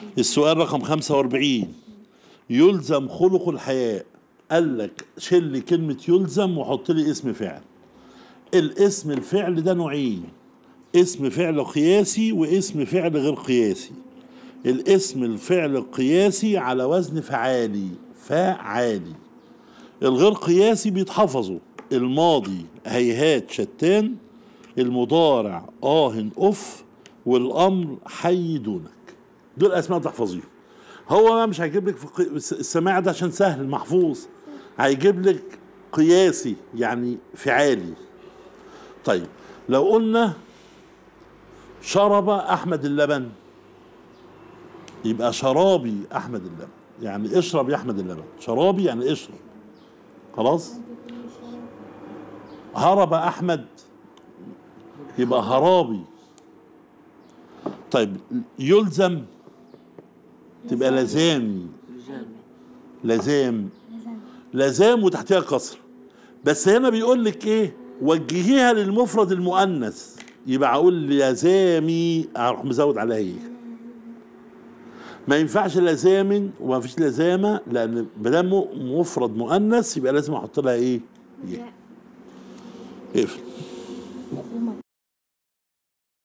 السؤال رقم 45 يلزم خلق الحياء قال لك شيل لي كلمة يلزم وحط لي اسم فعل الاسم الفعل ده نوعين اسم فعل قياسي واسم فعل غير قياسي الاسم الفعل القياسي على وزن فعالي فعالي الغير قياسي بيتحفظوا الماضي هيهات شتان المضارع آه أف والأمر حي دونك دول أسماء تحفظيهم هو بقى مش هيجيب لك في قي- السماع ده عشان سهل محفوظ هيجيب لك قياسي يعني فعالي طيب لو قلنا شرب أحمد اللبن يبقى شرابي أحمد اللبن يعني اشرب يا أحمد اللبن شرابي يعني اشرب خلاص هرب أحمد يبقى هرابي طيب يلزم تبقى لزامي لزام لزام وتحتها كسر بس هنا بيقول لك ايه وجهيها للمفرد المؤنث يبقى اقول لزامي اروح مزود عليها ايه ما ينفعش لزام وما فيش لزامه لان ما دام مفرد مؤنث يبقى لازم احط لها ايه؟ ايه اقفل مفهومة